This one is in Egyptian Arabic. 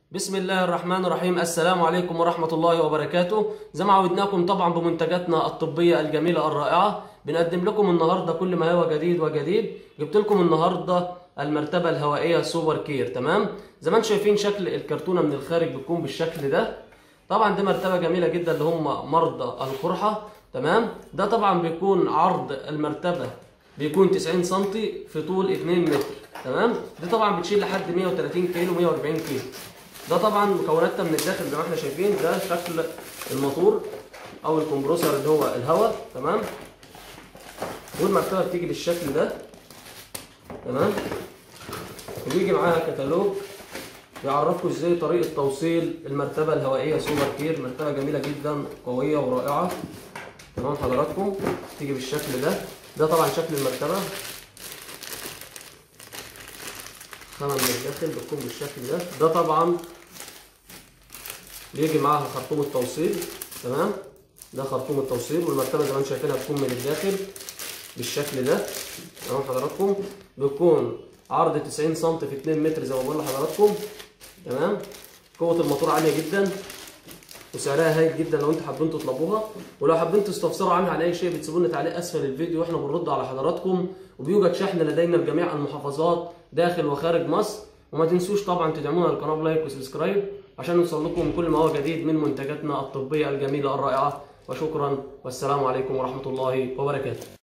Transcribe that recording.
بسم الله الرحمن الرحيم السلام عليكم ورحمة الله وبركاته زي ما عودناكم طبعا بمنتجاتنا الطبية الجميلة الرائعة بنقدم لكم النهاردة كل ما هو جديد وجديد جبت لكم النهاردة المرتبة الهوائية سوبر كير تمام زي ما انتم شايفين شكل الكرتونة من الخارج بتكون بالشكل ده طبعا دي مرتبة جميلة جدا اللي هم مرضى القرحة تمام ده طبعا بيكون عرض المرتبة بيكون 90 سم في طول 2 متر تمام دي طبعا بتشيل لحد 130 كيلو 140 كيلو ده طبعا مكوناتها من الداخل زي ما احنا شايفين ده شكل الموتور او الكمبروسر اللي هو الهواء تمام والمرتبه بتيجي بالشكل ده تمام وبيجي معاها كتالوج بيعرفكم ازاي طريقه توصيل المرتبه الهوائيه سوبر كير مرتبه جميله جدا قويه ورائعه تمام حضراتكم تيجي بالشكل ده ده طبعا شكل المرتبه خامه من الداخل بتكون بالشكل ده ده طبعا بيجي معاها خرطوم التوصيل تمام ده خرطوم التوصيل والمرتبه زي ما انتم شايفينها بتكون من الداخل بالشكل ده تمام حضراتكم بيكون عرض 90 سم في 2 متر زي ما بقول لحضراتكم تمام قوه الموتور عاليه جدا وسعرها هايل جدا لو انتوا حابين تطلبوها ولو حابين تستفسروا عنها على اي شيء بتسيبوا لنا تعليق اسفل الفيديو واحنا بنرد على حضراتكم وبيوجد شحن لدينا في جميع المحافظات داخل وخارج مصر وما تنسوش طبعا تدعمونا القناه بلايك وسبسكرايب عشان نوصل لكم كل ما هو جديد من منتجاتنا الطبيه الجميله الرائعه وشكرا والسلام عليكم ورحمه الله وبركاته